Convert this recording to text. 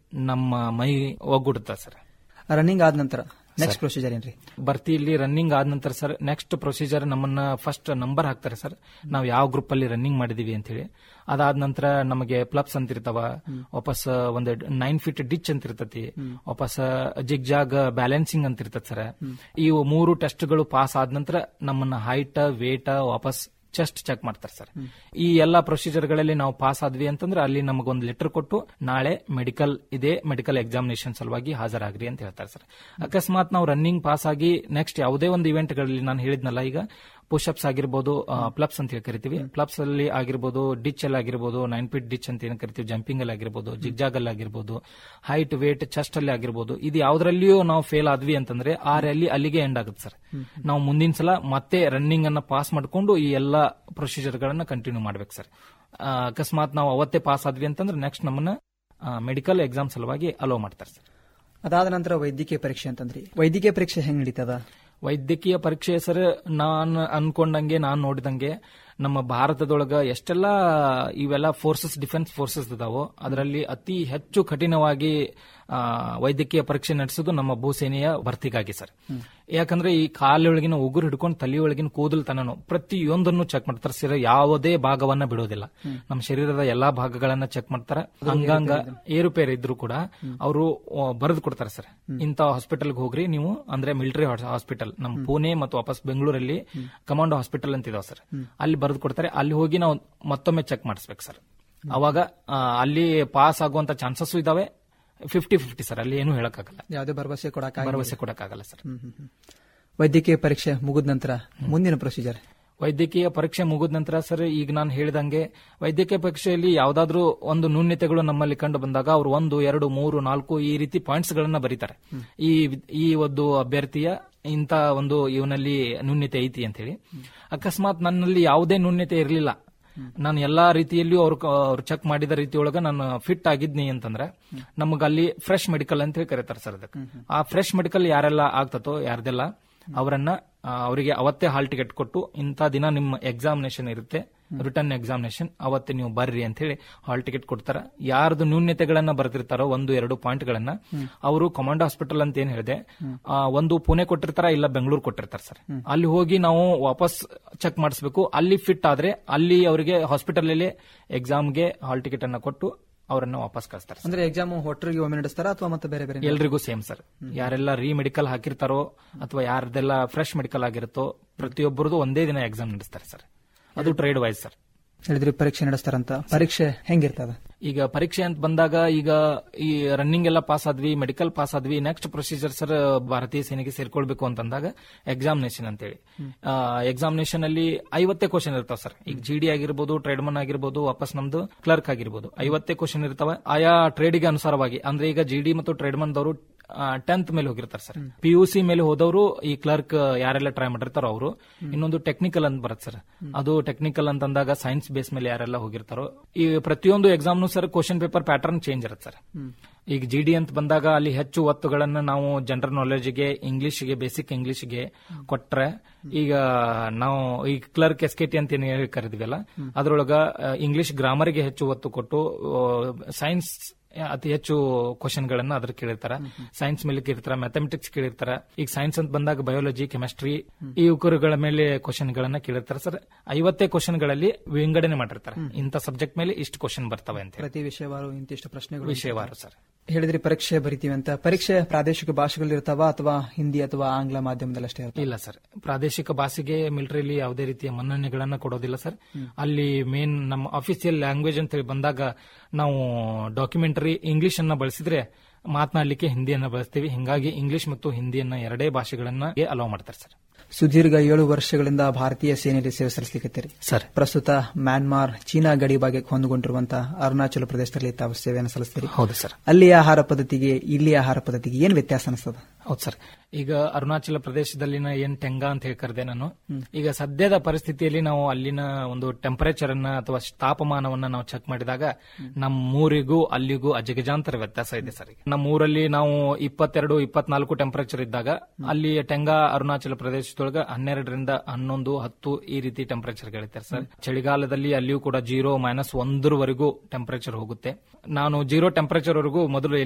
ನಮ್ಮ ಮೈ ಒಗ್ಗೂಡುತ್ತೆ sir running ಆದ ನಂತರ ನೆಕ್ಸ್ಟ್ ಪ್ರೊಸೀಜರ್ ಏನ್ರಿ ಭರ್ತಿಯಲ್ಲಿ ರನ್ನಿಂಗ್ ಆದ ನಂತರ ಸರ್ ನೆಕ್ಸ್ಟ್ ಪ್ರೊಸೀಜರ್ ನಮ್ಮನ್ನ ಫಸ್ಟ್ ನಂಬರ್ ಹಾಕ್ತಾರೆ ಸರ್ ನಾವು ಯಾವ ಗ್ರೂಪ್ ಅಲ್ಲಿ ರನ್ನಿಂಗ್ ಮಾಡಿದೀವಿ ಅಂತ ಹೇಳಿ ಅದಾದ ನಂತರ ನಮಗೆ ಪ್ಲಬ್ಸ್ ಅಂತ ಇರ್ತಾವ ವಾಪಸ್ ಒಂದು ನೈನ್ ಫೀಟ್ ಡಿಚ್ ಅಂತ ಇರ್ತತಿ ವಾಪಸ್ ಜಿಗ್ ಜಾಗ್ ಬ್ಯಾಲೆನ್ಸಿಂಗ್ ಅಂತ ಇರ್ತತಿ ಸರ್ ಈ ಮೂರು ಟೆಸ್ಟ್ಗಳು ಪಾಸ್ ಆದ ನಂತರ ನಮ್ಮನ್ನ ಹೈಟ್ ವೇಟ್ ವಾಪಸ್ ಚೆಸ್ಟ್ ಚೆಕ್ ಮಾಡ್ತಾರೆ ಸರ್ ಈ ಎಲ್ಲಾ ಪ್ರೊಸೀಜರ್ಗಳಲ್ಲಿ ನಾವು ಪಾಸ್ ಆದ್ವಿ ಅಂತಂದ್ರೆ ಅಲ್ಲಿ ನಮಗೊಂದು ಲೆಟರ್ ಕೊಟ್ಟು ನಾಳೆ ಮೆಡಿಕಲ್ ಇದೆ ಮೆಡಿಕಲ್ ಎಕ್ಸಾಮಿನೇಷನ್ ಸಲುವಾಗಿ ಹಾಜರಾಗ್ರಿ ಅಂತ ಹೇಳ್ತಾರೆ ಸರ್ ಅಕಸ್ಮಾತ್ ನಾವು ರನ್ನಿಂಗ್ ಪಾಸ್ ಆಗಿ ನೆಕ್ಸ್ಟ್ ಯಾವುದೇ ಒಂದು ಇವೆಂಟ್ಗಳಲ್ಲಿ ನಾನು ಹೇಳಿದ್ನಲ್ಲ ಈಗ ಪುಷಪ್ಸ್ ಆಗಿರ್ಬೋದು ಪ್ಲಬ್ಸ್ ಅಂತ ಹೇಳಿ ಕರಿತೀವಿ ಪ್ಲಬ್ಸ್ ಅಲ್ಲಿ ಆಗಿರ್ಬೋದು ಡಿಚ್ ಅಲ್ಲಿ ಆಗಿರ್ಬೋದು ನೈನ್ ಫೀಟ್ ಡಿಚ್ ಅಂತ ಏನು ಕರಿತೀವಿ ಜಂಪಿಂಗ್ ಅಲ್ಲಿ ಆಗಿರ್ಬೋದು ಜಿಗ್ಜಾಗ್ ಅಲ್ಲಿ ಆಗಿರ್ಬೋದು ಹೈಟ್ ವೇಟ್ ಚೆಸ್ಟ್ ಅಲ್ಲಿ ಆಗಿರ್ಬೋದು ಇದು ಯಾವ್ದ್ರಲ್ಲಿಯೂ ನಾವು ಫೇಲ್ ಆದ್ವಿ ಅಂತಂದ್ರೆ ಆ ರ್ಯಾಲಿ ಅಲ್ಲಿಗೆ ಎಂಡ್ ಆಗುತ್ತೆ ಸರ್ ನಾವು ಮುಂದಿನ ಸಲ ಮತ್ತೆ ರನ್ನಿಂಗ್ ಅನ್ನ ಪಾಸ್ ಮಾಡ್ಕೊಂಡು ಈ ಎಲ್ಲಾ ಪ್ರೊಸೀಜರ್ ಗಳನ್ನ ಕಂಟಿನ್ಯೂ ಮಾಡ್ಬೇಕು ಸರ್ ಆ, ಅಕಸ್ಮಾತ್ ನಾವು ಅವತ್ತೇ ಪಾಸ್ ಆದ್ವಿ ಅಂತಂದ್ರೆ ನೆಕ್ಸ್ಟ್ ನಮ್ಮನ್ನ ಮೆಡಿಕಲ್ ಎಕ್ಸಾಮ್ ಸಲುವಾಗಿ ಅಲೋ ಮಾಡ್ತಾರೆ ಸರ್ ಅದಾದ ನಂತರ ವೈದ್ಯಕೀಯ ಪರೀಕ್ಷೆ ಅಂತಂದ್ರಿ ವೈದ್ಯಕೀಯ ಪರೀಕ್ಷೆ ಹೆಂಗ್ ನಡೀತದ ವೈದ್ಯಕೀಯ ಪರೀಕ್ಷೆ ಸರ್ ನಾನು ಅನ್ಕೊಂಡಂಗೆ ನಾನು ನೋಡಿದಂಗೆ ನಮ್ಮ ಭಾರತದೊಳಗ ಎಷ್ಟೆಲ್ಲ ಇವೆಲ್ಲ ಫೋರ್ಸಸ್ ಡಿಫೆನ್ಸ್ ಫೋರ್ಸಸ್ ಇದಾವೋ ಅದರಲ್ಲಿ ಅತಿ ಹೆಚ್ಚು ಕಠಿಣವಾಗಿ ಆ, ವೈದ್ಯಕೀಯ ಪರೀಕ್ಷೆ ನಡೆಸೋದು ನಮ್ಮ ಭೂಸೇನೆಯ ಭರ್ತಿಗಾಗಿ ಸರ್ ಯಾಕಂದ್ರೆ ಈ ಕಾಲೊಳಗಿನ ಉಗುರು ಹಿಡ್ಕೊಂಡು ತಲೆಯೊಳಗಿನ ಕೂದಲು ತನನು ಪ್ರತಿಯೊಂದನ್ನು ಚೆಕ್ ಮಾಡ್ತಾರೆ ಸರ್ ಯಾವುದೇ ಭಾಗವನ್ನ ಬಿಡೋದಿಲ್ಲ ನಮ್ಮ ಶರೀರದ ಎಲ್ಲಾ ಭಾಗಗಳನ್ನ ಚೆಕ್ ಮಾಡ್ತಾರೆ ಅಂಗಾಂಗ ಏರುಪೇರು ಇದ್ರು ಕೂಡ ಅವರು ಬರೆದು ಕೊಡ್ತಾರೆ ಸರ್ ಇಂಥ ಹಾಸ್ಪಿಟಲ್ಗೆ ಹೋಗ್ರಿ ನೀವು ಅಂದ್ರೆ ಮಿಲಿಟರಿ ಹಾಸ್ಪಿಟಲ್ ನಮ್ಮ ಪುಣೆ ಮತ್ತು ವಾಪಸ್ ಬೆಂಗಳೂರಲ್ಲಿ ಕಮಾಂಡೋ ಹಾಸ್ಪಿಟಲ್ ಅಂತ ಇದಾವೆ ಸರ್ ಅಲ್ಲಿ ಬರೆದು ಕೊಡ್ತಾರೆ ಅಲ್ಲಿ ಹೋಗಿ ನಾವು ಮತ್ತೊಮ್ಮೆ ಚೆಕ್ ಮಾಡಿಸ್ಬೇಕು ಸರ್ ಅವಾಗ ಆ, ಅಲ್ಲಿ ಪಾಸ್ ಆಗುವಂತ ಚಾನ್ಸಸ್ ಇದಾವೆ ಫಿಫ್ಟಿ ಫಿಫ್ಟಿ ಸರ್ ಅಲ್ಲಿ ಏನು ಹೇಳಕ್ಕಾಗಲ್ಲ ಯಾವುದೇ ಭರವಸೆ ಕೊಡಕ ಭರವಸೆ ಕೊಡಕ್ಕಾಗಲ್ಲ ಸರ್ ವೈದ್ಯಕೀಯ ಪರೀಕ್ಷೆ ಮುಗಿದ ನಂತರ ಮುಂದಿನ ಪ್ರೊಸೀಜರ್ ವೈದ್ಯಕೀಯ ಪರೀಕ್ಷೆ ಮುಗಿದ ನಂತರ ಸರ್ ಈಗ ನಾನು ಹೇಳಿದಂಗೆ ವೈದ್ಯಕೀಯ ಪರೀಕ್ಷೆಯಲ್ಲಿ ಯಾವ್ದಾದ್ರು ಒಂದು ನ್ಯೂನ್ಯತೆಗಳು ನಮ್ಮಲ್ಲಿ ಕಂಡು ಬಂದಾಗ ಅವರು ಒಂದು ಎರಡು ಮೂರು ನಾಲ್ಕು ಈ ರೀತಿ ಪಾಯಿಂಟ್ಸ್ ಗಳನ್ನ ಬರೀತಾರೆ ಈ ಈ ಒಂದು ಅಭ್ಯರ್ಥಿಯ ಇಂತ ಒಂದು ಇವನಲ್ಲಿ ನ್ಯೂನ್ಯತೆ ಐತಿ ಅಂತ ಹೇಳಿ ಅಕಸ್ಮಾತ್ ನನ್ನಲ್ಲಿ ಯಾವುದೇ ನ್ಯೂನ್ಯತೆ ಇರಲಿಲ್ಲ ನಾನು ಎಲ್ಲಾ ರೀತಿಯಲ್ಲಿಯೂ ಅವ್ರು ಅವ್ರು ಚೆಕ್ ಮಾಡಿದ ರೀತಿಯೊಳಗ ನಾನು ಫಿಟ್ ಆಗಿದ್ನಿ ಅಂತಂದ್ರೆ ನಮಗ ಅಲ್ಲಿ ಫ್ರೆಶ್ ಮೆಡಿಕಲ್ ಅಂತ ಹೇಳಿ ಕರೀತಾರೆ ಸರ್ ಅದಕ್ಕೆ ಆ ಫ್ರೆಶ್ ಮೆಡಿಕಲ್ ಯಾರೆಲ್ಲ ಆಗ್ತತೋ ಯಾರ್ದೆಲ್ಲ ಅವರನ್ನ ಆ, ಅವರಿಗೆ ಅವತ್ತೇ ಹಾಲ್ ಟಿಕೆಟ್ ಕೊಟ್ಟು ಇಂಥ ದಿನ ನಿಮ್ಮ ಎಕ್ಸಾಮಿನೇಷನ್ ಇರುತ್ತೆ ರಿಟರ್ನ್ ಎಕ್ಸಾಮಿನೇಷನ್ ಅವತ್ತೇ ನೀವು ಬರ್ರಿ ಅಂತ ಹೇಳಿ ಹಾಲ್ ಟಿಕೆಟ್ ಕೊಡ್ತಾರ ಯಾರ್ದು ನ್ಯೂನ್ಯತೆಗಳನ್ನ ಬರ್ತಿರ್ತಾರೋ ಒಂದು ಎರಡು ಪಾಯಿಂಟ್ ಗಳನ್ನ ಅವರು ಕಮಾಂಡ್ ಹಾಸ್ಪಿಟಲ್ ಅಂತ ಏನ್ ಹೇಳಿದೆ ಆ, ಒಂದು ಪುಣೆ ಕೊಟ್ಟಿರ್ತಾರ ಇಲ್ಲ ಬೆಂಗಳೂರು ಕೊಟ್ಟಿರ್ತಾರ ಸರ್ ಅಲ್ಲಿ ಹೋಗಿ ನಾವು ವಾಪಸ್ ಚೆಕ್ ಮಾಡಿಸ್ಬೇಕು ಅಲ್ಲಿ ಫಿಟ್ ಆದ್ರೆ ಅಲ್ಲಿ ಅವರಿಗೆ ಹಾಸ್ಪಿಟಲ್ ಅಲ್ಲಿ ಎಕ್ಸಾಮ್ಗೆ ಹಾಲ್ ಟಿಕೆಟ್ ಅನ್ನ ಕೊಟ್ಟು ಅವರನ್ನ ವಾಪಸ್ ಕಳಿಸ್ತಾರೆ ಅಂದ್ರೆ ಎಕ್ಸಾಮ್ ಒಟ್ಟರಿಗೆ ಒಮ್ಮೆ ನಡೆಸ್ತಾರ ಅಥವಾ ಮತ್ತೆ ಬೇರೆ ಬೇರೆ ಎಲ್ರಿಗೂ ಸೇಮ್ ಸರ್ ಯಾರೆಲ್ಲ ರೀ ಮೆಡಿಕಲ್ ಹಾಕಿರ್ತಾರೋ ಅಥವಾ ಯಾರ್ದೆಲ್ಲ ಫ್ರೆಶ್ ಮೆಡಿಕಲ್ ಆಗಿರುತ್ತೋ ಪ್ರತಿಯೊಬ್ಬರದು ಒಂದೇ ದಿನ ಎಕ್ಸಾಮ್ ನಡೆಸ್ತಾರೆ ಸರ್ ಅದು ಟ್ರೇಡ್ ವೈಸ್ ಸರ್ ಹೇಳಿದ್ರಿ ಪರೀಕ್ಷೆ ನಡೆಸ್ತಾರಂತ ಪರೀಕ್ಷೆ ಹೆಂಗಿರ್ತದ ಈಗ ಪರೀಕ್ಷೆ ಅಂತ ಬಂದಾಗ ಈಗ ಈ ರನ್ನಿಂಗ್ ಎಲ್ಲ ಪಾಸ್ ಆದ್ವಿ ಮೆಡಿಕಲ್ ಪಾಸ್ ಆದ್ವಿ ನೆಕ್ಸ್ಟ್ ಪ್ರೊಸೀಜರ್ ಸರ್ ಭಾರತೀಯ ಸೇನೆಗೆ ಸೇರ್ಕೊಳ್ಬೇಕು ಅಂತಂದಾಗ ಎಕ್ಸಾಮಿನೇಷನ್ ಅಂತೇಳಿ ಎಕ್ಸಾಮಿನೇಷನ್ ಅಲ್ಲಿ ಐವತ್ತೇ ಕ್ವಶನ್ ಇರ್ತಾವ ಸರ್ ಈಗ ಜಿ ಡಿ ಆಗಿರ್ಬೋದು ಟ್ರೇಡ್ಮನ್ ಆಗಿರ್ಬೋದು ವಾಪಸ್ ನಮ್ದು ಕ್ಲರ್ಕ್ ಆಗಿರ್ಬೋದು ಐವತ್ತೇ ಕ್ವಶನ್ ಇರ್ತಾವ ಆಯಾ ಟ್ರೇಡಿಗೆ ಅನುಸಾರವಾಗಿ ಅಂದ್ರೆ ಈಗ ಜಿ ಡಿ ಮತ್ತು ಟ್ರೇಡ್ಮನ್ ದವರು ಟೆಂತ್ ಮೇಲೆ ಹೋಗಿರ್ತಾರೆ ಸರ್ ಪಿ ಯು ಸಿ ಮೇಲೆ ಹೋದವರು ಈ ಕ್ಲರ್ಕ್ ಯಾರೆಲ್ಲ ಟ್ರೈ ಮಾಡಿರ್ತಾರೋ ಅವರು ಇನ್ನೊಂದು ಟೆಕ್ನಿಕಲ್ ಅಂತ ಬರುತ್ತೆ ಸರ್ ಅದು ಟೆಕ್ನಿಕಲ್ ಅಂತಂದಾಗ ಸೈನ್ಸ್ ಬೇಸ್ ಮೇಲೆ ಯಾರೆಲ್ಲ ಹೋಗಿರ್ತಾರೋ ಈ ಪ್ರತಿಯೊಂದು ಎಕ್ಸಾಮ್ನು sir question paper pattern change ಇರುತ್ತೆ ಸರ್ ಈಗ ಜಿ ಡಿ ಅಂತ ಬಂದಾಗ ಅಲ್ಲಿ ಹೆಚ್ಚು ಒತ್ತುಗಳನ್ನ ನಾವು ಜನರಲ್ ನಾಲೆಜ್ಗೆ ಇಂಗ್ಲಿಷ್ಗೆ ಬೇಸಿಕ್ ಇಂಗ್ಲಿಷ್ಗೆ ಕೊಟ್ರೆ ಈಗ ನಾವು ಈ ಕ್ಲರ್ಕ್ ಎಸ್ ಕೆ ಟಿ ಅಂತ ಏನು ಹೇಳಿ ಕರೆದ್ವಲ್ಲ ಅದ್ರೊಳಗ ಇಂಗ್ಲಿಷ್ ಗ್ರಾಮರ್ಗೆ ಹೆಚ್ಚು ಒತ್ತು ಕೊಟ್ಟು ಸೈನ್ಸ್ ಅತಿ ಹೆಚ್ಚು ಕ್ವಶನ್ ಗಳನ್ನ ಅದ್ರ ಕೇಳಿರ್ತಾರ ಸೈನ್ಸ್ ಮೇಲೆ ಕೇಳಿರ್ತಾರ ಮ್ಯಾಥಮೆಟಿಕ್ಸ್ ಕೇಳಿರ್ತಾರ ಈಗ ಸೈನ್ಸ್ ಅಂತ ಬಂದಾಗ ಬಯೋಲಜಿ ಕೆಮಿಸ್ಟ್ರಿ ಈ ಉಕರುಗಳ ಮೇಲೆ ಕ್ವಶನ್ ಗಳನ್ನ ಕೇಳಿರ್ತಾರ ಸರ್ ಐವತ್ತೇ ಕ್ವಶನ್ ಗಳಲ್ಲಿ ವಿಂಗಡಣೆ ಮಾಡಿರ್ತಾರೆ ಇಂಥ ಸಬ್ಜೆಕ್ಟ್ ಮೇಲೆ ಇಷ್ಟು ಕ್ವಶನ್ ಬರ್ತವೆ ಅಂತ ಹೇಳಿ ಪ್ರತಿ ವಿಷಯವಾರು ಇಂತಿಷ್ಟು ಪ್ರಶ್ನೆಗಳು ವಿಷಯವಾರು ಸರ್ ಹೇಳಿದ್ರಿ ಪರೀಕ್ಷೆ ಬರಿತೀವಿ ಅಂತ ಪರೀಕ್ಷೆ ಪ್ರಾದೇಶಿಕ ಭಾಷೆಗಳಲ್ಲಿ ಇರ್ತಾವ ಅಥವಾ ಹಿಂದಿ ಅಥವಾ ಆಂಗ್ಲ ಮಾಧ್ಯಮದಲ್ಲಿ ಅಷ್ಟೇ ಇರ್ತಾವ ಇಲ್ಲ ಸರ್ ಪ್ರಾದೇಶಿಕ ಭಾಷೆಗೆ ಮಿಲಿಟರಿಲಿ ಯಾವುದೇ ರೀತಿಯ ಮನ್ನಣೆಗಳನ್ನ ಕೊಡೋದಿಲ್ಲ ಸರ್ ಅಲ್ಲಿ ಮೇನ್ ನಮ್ಮ ಅಫಿಸಿಯಲ್ ಲ್ಯಾಂಗ್ವೇಜ್ ಅಂತ ಹೇಳಿ ಬಂದಾಗ ನಾವು ಡಾಕ್ಯುಮೆಂಟರಿ ಇಂಗ್ಲಿಷ್ ಅನ್ನ ಬಳಸಿದ್ರೆ ಮಾತನಾಡಲಿಕ್ಕೆ ಹಿಂದಿಯನ್ನ ಬಳಸ್ತೀವಿ ಹಿಂಗಾಗಿ ಇಂಗ್ಲಿಷ್ ಮತ್ತು ಹಿಂದಿಯನ್ನ ಎರಡೇ ಭಾಷೆಗಳನ್ನ ಅಲೋ ಮಾಡ್ತಾರೆ ಸರ್ ಸುದೀರ್ಘ ಏಳು ವರ್ಷಗಳಿಂದ ಭಾರತೀಯ ಸೇನೆಯಲ್ಲಿ ಸೇವೆ ಸಲ್ಲಿಸಲಿಕತ್ತೀರಿ ಸರ್ ಪ್ರಸ್ತುತ ಮ್ಯಾನ್ಮಾರ್ ಚೀನಾ ಗಡಿ ಭಾಗಕ್ಕೆ ಹೊಂದಿಕೊಂಡಿರುವಂತಹ ಅರುಣಾಚಲ ಪ್ರದೇಶದಲ್ಲಿ ತಾವು ಸೇವೆಯನ್ನು ಸಲ್ಲಿಸ್ತೀರಿ ಹೌದು ಸರ್ ಅಲ್ಲಿಯ ಆಹಾರ ಪದ್ಧತಿಗೆ ಇಲ್ಲಿಯ ಆಹಾರ ಪದ್ಧತಿಗೆ ಏನ್ ವ್ಯತ್ಯಾಸ ಅನಿಸ್ತದ ಹೌದು ಸರ್ ಈಗ ಅರುಣಾಚಲ ಪ್ರದೇಶದಲ್ಲಿನ ಏನ್ ಟೆಂಗಾ ಅಂತ ಹೇಳಿ ಕರೆದೆ ನಾನು ಈಗ ಸದ್ಯದ ಪರಿಸ್ಥಿತಿಯಲ್ಲಿ ನಾವು ಅಲ್ಲಿನ ಒಂದು ಟೆಂಪರೇಚರ್ ಅನ್ನ ಅಥವಾ ತಾಪಮಾನವನ್ನ ನಾವು ಚೆಕ್ ಮಾಡಿದಾಗ ನಮ್ಮ ಊರಿಗೂ ಅಲ್ಲಿಗೂ ಅಜಗಜಾಂತರ ವ್ಯತ್ಯಾಸ ಇದೆ ಸರ್ ಈಗ. ನಮ್ಮ ಊರಲ್ಲಿ ನಾವು ಇಪ್ಪತ್ತೆರಡು ಇಪ್ಪತ್ನಾಲ್ಕು ಟೆಂಪರೇಚರ್ ಇದ್ದಾಗ ಅಲ್ಲಿ ಟೆಂಗಾ ಅರುಣಾಚಲ ಪ್ರದೇಶದೊಳಗ ಹನ್ನೆರಡರಿಂದ ಹನ್ನೊಂದು ಹತ್ತು ಈ ರೀತಿ ಟೆಂಪರೇಚರ್ ಗಳಿತಾರೆ ಸರ್ ಚಳಿಗಾಲದಲ್ಲಿ ಅಲ್ಲಿಯೂ ಕೂಡ ಜೀರೋ ಮೈನಸ್ ಒಂದರವರೆಗೂ ಟೆಂಪರೇಚರ್ ಹೋಗುತ್ತೆ ನಾನು ಜೀರೋ ಟೆಂಪರೇಚರ್ ವರೆಗೂ ಮೊದಲು